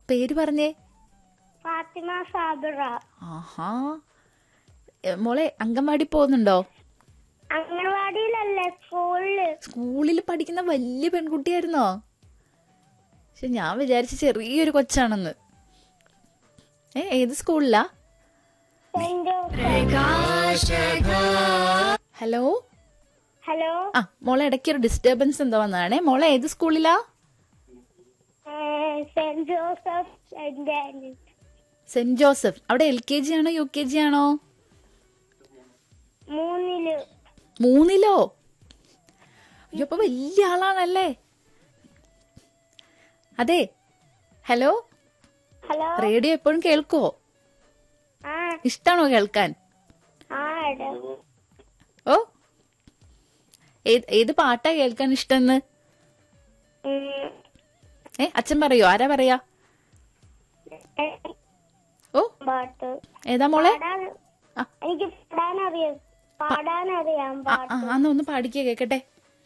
പേര് പറഞ്ഞേ ഫാത്തിമ സാബിറ ആഹാ എ, മോളെ അംഗൻവാടി പോകുന്നുണ്ടോ അംഗൻവാടിയിലല്ലേ സ്കൂളില് സ്കൂളിൽ പഠിക്കുന്ന വലിയ പെൺകുട്ടിയായിരുന്നോ പക്ഷെ ഞാൻ വിചാരിച്ച ചെറിയൊരു കൊച്ചാണെന്ന് ഏ ഏത് സ്കൂളിലാ സെന്റ് ജോസഫ് ഹലോ ഹലോ ആ മോളെ ഇടയ്ക്ക് ഒരു ഡിസ്റ്റർബൻസ് എന്തോ വന്നതാണേ മോളെ ഏത് സ്കൂളിലാ ഏഹ്, saint Joseph saint Antony's saint Joseph അവിടെ എൽ കെ ജി ആണോ യു കെ ജി ആണോ മൂന്നില് മൂന്നിലോ അയ്യോ അപ്പൊ വലിയ ആളാണല്ലേ അതെ ഹലോ ഹലോ റേഡിയോ എപ്പോഴും കേൾക്കുവോ ആ ഇഷ്ടാണോ കേൾക്കാൻ ആ ഇടാ. ഓ ഏത് ഏത് പാട്ടാ കേൾക്കാൻ ഇഷ്ടന്ന് ഉം. ഏ അച്ഛൻ പറയോ ആരാ പറയാ ഏഹ്, ഓ പാട്ട് ഏതാ മോളെ പാടാൻ ആ. എനിക്ക് പാടാനറിയാം പാടാനറിയാം ആ പാട്ട് ആ അന്ന് ഒന്ന് പാടിക്കേ കേക്കട്ടെ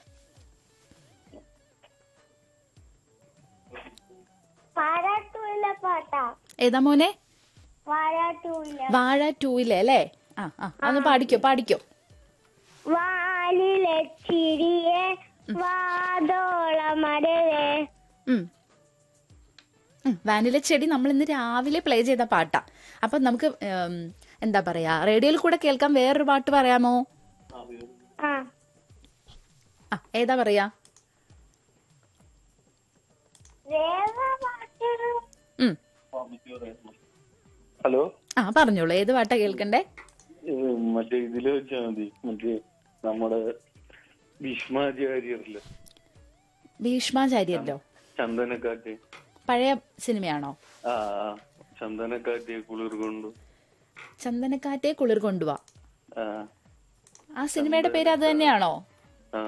പാരാട്ടൂല്ല പാട്ടാ ഏതാ മോനെ പാരാട്ടൂല്ല വാഴ ടൂയിലെ അല്ലേ ആ ആ അന്ന് പാടിക്കോ പാടിക്കോ വാലിലെ ചിരിയെ വാതോളമടവേ ഉം ഉം, വാനില ചെടി നമ്മൾ ഇന്ന് രാവിലെ പ്ലേ ചെയ്ത പാട്ടാ അപ്പൊ നമുക്ക് ഉം, എന്താ പറയാ റേഡിയോയിൽ കൂടെ കേൾക്കാൻ വേറൊരു പാട്ട് പറയാമോ ആ ആ ഏതാ പറയാ വേറെ പാട്ട് ഉം ഹലോ ആ പറഞ്ഞോളൂ ഏത് പാട്ടാ കേൾക്കണ്ടേ ഏഹ് മറ്റേ ഇതില് വെച്ചാ മതി മറ്റേ നമ്മുടെ ഭീഷ്മാചാര്യരില് ഭീഷ്മാചാര്യല്ലോ ചന്ദനക്കാറ്റ് പഴയ സിനിമയാണോ ആ ആ, ചന്ദനക്കാറ്റ് കുളിർ കൊണ്ടു ചന്ദനക്കാറ്റെ കുളിർ കൊണ്ടുവാ ആ ആ സിനിമയുടെ പേര് അത് തന്നെയാണോ ആ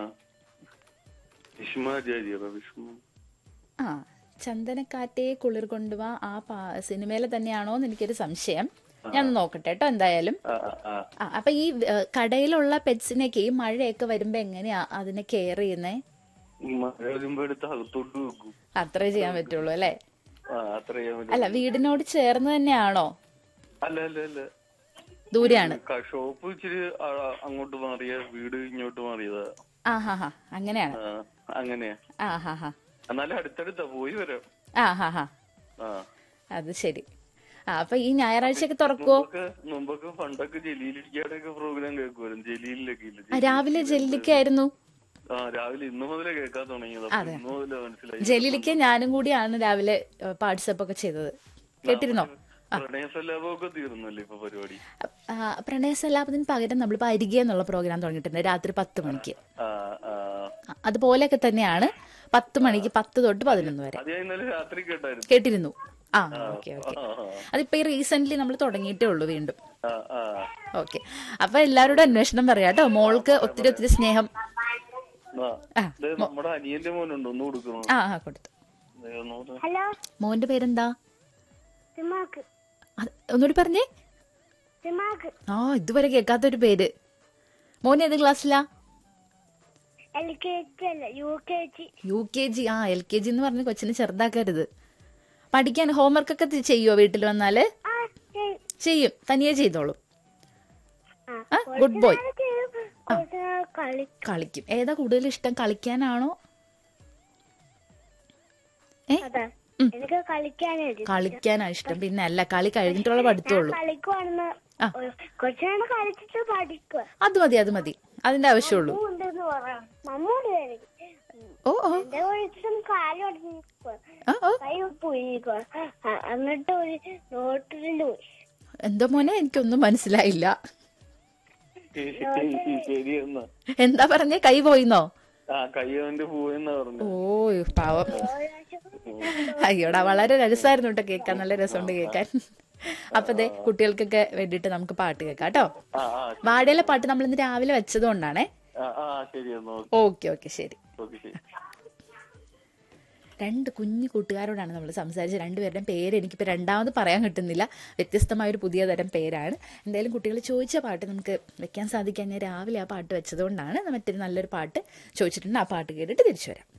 ഭീഷ്മാചാര്യർ ഭീഷ്മ ആ ചന്ദനക്കാറ്റെ കുളിർ കൊണ്ടുവാ ആ പാ സിനിമയിലെ തന്നെയാണോ എന്ന് എനിക്കൊരു സംശയം ഞാൻ നോക്കട്ടെ കേട്ടോ എന്തായാലും ആ ആ, ആ ആ അപ്പൊ ഈ ഏ, കടയിലുള്ള പെറ്റ്സിനൊക്കെ ഈ മഴയൊക്കെ വരുമ്പോ എങ്ങനെയാ അതിനെ കെയർ ചെയ്യുന്നേ മഴ വരുമ്പോ എടുത്ത് അകത്തോട്ട് വെക്കും അത്രേ ചെയ്യാൻ പറ്റുള്ളൂ അല്ലേ ആ അത്ര ചെയ്യാൻ പറ്റും അല്ല വീടിനോട് ചേർന്ന് തന്നെയാണോ അല്ല അല്ല അല്ല ദൂരെയാണ് ക- ഷോപ്പ് ഇച്ചിരി ആ- അങ്ങോട്ട് മാറിയ വീട് ഇങ്ങോട്ട് മാറിയതാ ആ ഹാ ഹാ അങ്ങനെയാണ് ആ അങ്ങനെയാ ആ ഹാ ഹാ എന്നാലും അടുത്തടുത്താ പോയി വരാം ആ ഹാ ഹാ ആ അത് ശരി ആ അപ്പൊ ഈ ഞായറാഴ്ചയൊക്കെ തുറക്കുവോ മുമ്പൊക്കെ മുമ്പൊക്കെ പണ്ടൊക്കെ ജലീലിരിക്കാടെ ഒക്കെ പ്രോഗ്രാം കേൾക്കുമായിരുന്നു ജലീലിലൊക്കെ ഇല്ല ആ, രാവിലെ ജെല്ലിക്കായിരുന്നു ആ രാവിലെ ഇന്ന് മുതലേ കേൾക്കാൻ തുടങ്ങിയത് അപ്പൊ ഇന്ന് മുതലേ മനസ്സിലായി ജലീലിക്ക് ഞാനും കൂടിയാണ് രാവിലെ പാർട്ടിസിപ്പ് ഒക്കെ ചെയ്തത് കേട്ടിരുന്നോ പ്രണയസല്ലാപമൊക്കെ തീർന്നല്ലേ ഇപ്പൊ പരിപാടി ആ, പ്രണയസല്ലാപത്തിന് പകരം നമ്മളിപ്പോ അരികെ എന്നുള്ള പ്രോഗ്രാം തുടങ്ങിയിട്ടുണ്ട് രാത്രി പത്ത് മണിക്ക് ആ ആ ആ, അതുപോലെയൊക്കെ തന്നെയാണ് പത്ത് മണിക്ക് പത്ത് തൊട്ട് പതിനൊന്ന് വരെ അത് ഞാൻ ഇന്നലെ രാത്രി കേട്ടായിരുന്നു കേട്ടിരുന്നു ആ ഓക്കെ ഓക്കെ ആ ആ, അതിപ്പോ ഈ റീസെന്റ് നമ്മൾ തുടങ്ങിയിട്ടേ ഉള്ളൂ വീണ്ടും ആ ആ ഓക്കെ അപ്പൊ എല്ലാവരോടും അന്വേഷണം പറയാം കേട്ടോ മോൾക്ക് ഒത്തിരി ഒത്തിരി സ്നേഹം ആ. ആ, ദേ, നമ്മുടെ അനിയന്റെ മോനുണ്ട് ഒന്ന് കൊടുക്കണോ ആ ആ കൊടുത്തു ദേ, ഒന്ന് കൊടുത്തേ. ഹലോ മോന്റെ പേരെന്താ സിമാക്ക് അത് ഒന്നുകൂടി പറഞ്ഞേ സിമാക്ക് ആ ഇതുവരെ കേൾക്കാത്തൊരു പേര് മോൻ ഏത് ക്ലാസ്സിലാ എൽ കെ ജി അല്ല U K G U K G ആ എൽ കെ ജി എന്ന് പറഞ്ഞ് കൊച്ചിനെ ചെറുതാക്കരുത് പഠിക്കാൻ ഹോംവർക്ക് ഒക്കെ തി- ചെയ്യുവോ വീട്ടിൽ വന്നാല് ആ ശരി. ചെയ്യും തനിയെ ചെയ്തോളും ആ, ആ ഗുഡ് ബോയ് കുറച്ച് ചെയ്യും, കുറച്ച് നേരം കളി കളിക്കും ഏതാ കൂടുതൽ ഇഷ്ടം കളിക്കാനാണോ ഏ അതാ എനിക്ക് കളിക്കാനായിട്ട് കളിക്കാനാ ഇഷ്ടം പിന്നെ അല്ല കളി കഴിഞ്ഞിട്ടുള്ള പഠിത്തമുള്ളൂ കളിക്കുവാണെന്ന് ആ. കുറച്ചു നേരം കളിച്ചിട്ട് പഠിക്കുക അത് മതി അത് മതി അതിന്റെ ആവശ്യമുള്ളൂ ഉണ്ടെന്ന് പറയാം മമ്മൂട് പേര് ഓ ഓ എന്റെ ഒഴിച്ചും കാലൊടിഞ്ഞിരിക്കുക ആ ഓ കൈ പോയിരിക്കുക എന്നിട്ട് ഒരു നോട്ടിലുണ്ട് പോയി എന്തോ മോനെ എനിക്കൊന്നും മനസ്സിലായില്ല ശരി എന്നാ എന്താ പറഞ്ഞേ കൈ പോയിന്നോ ആ കയ്യവന്റെ പോയെന്നാ പറഞ്ഞു ഓ പാവം അയ്യോടാ വളരെ രസമായിരുന്നു കേട്ടോ കേൾക്കാൻ നല്ല രസമുണ്ട് കേൾക്കാൻ അപ്പൊ ദേ കുട്ടികൾക്കൊക്കെ വേണ്ടിയിട്ട് നമുക്ക് പാട്ട് കേൾക്കാം കേട്ടോ ആ ആ വാഴയിലെ പാട്ട് നമ്മൾ ഇന്ന് രാവിലെ വെച്ചത് കൊണ്ടാണേ ആ, ആ ശരി എന്നാ ഓക്കെ ഓക്കെ ശരി ഓക്കെ ശരി രണ്ട് കുഞ്ഞു കൂട്ടുകാരോടാണ് നമ്മൾ സംസാരിച്ചത് രണ്ടുപേരുടെയും പേര് എനിക്കിപ്പോൾ രണ്ടാമത് പറയാൻ കിട്ടുന്നില്ല വ്യത്യസ്തമായ ഒരു പുതിയ തരം പേരാണ് എന്തായാലും കുട്ടികൾ ചോദിച്ച പാട്ട് നമുക്ക് വെക്കാൻ സാധിക്കാൻ ഞാൻ രാവിലെ ആ പാട്ട് വെച്ചതുകൊണ്ടാണ് മറ്റൊരു നല്ലൊരു പാട്ട് ചോദിച്ചിട്ടുണ്ട് ആ പാട്ട് കേട്ടിട്ട് തിരിച്ചു വരാം